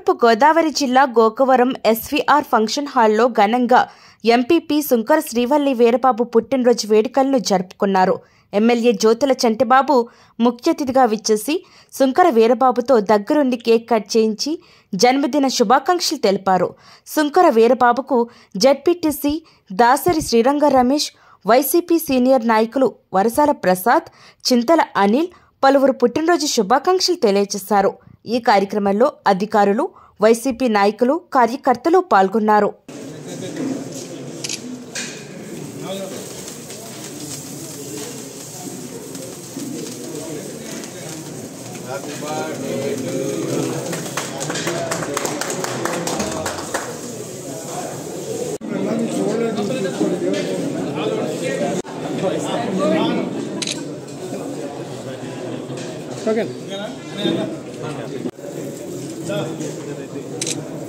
తూర్పు గోదావరి జిల్లా Gokavaram SVR function హాల్లో ఘనంగా ఎంపీపీ సుంకర శ్రీవల్లి వీరబాబు పుట్టినరోజు వేడుకలను జరుపుకున్నారు ఎమ్మెల్యే జ్యోతుల చంటిబాబు ముఖ్య అతిథిగా విచ్చేసి సుంకర వీరబాబుతో దగ్గరుండి కేక్ కట్ చేయించి జన్మదిన శుభాకాంక్షలు తెలిపారు సుంకర వీరబాబుకు ZPTC Dasari Sriranga Ramesh YCP senior నాయకులు వరసాల ప్రసాద్ చింతల అనిల్ పలువురు పుట్టినరోజు శుభాకాంక్షలు తెలియజేశారు ఈ కార్యక్రమంలో అధికారులు వైసీపీ నాయకులు కార్యకర్తలు పాల్గొన్నారు ఓకే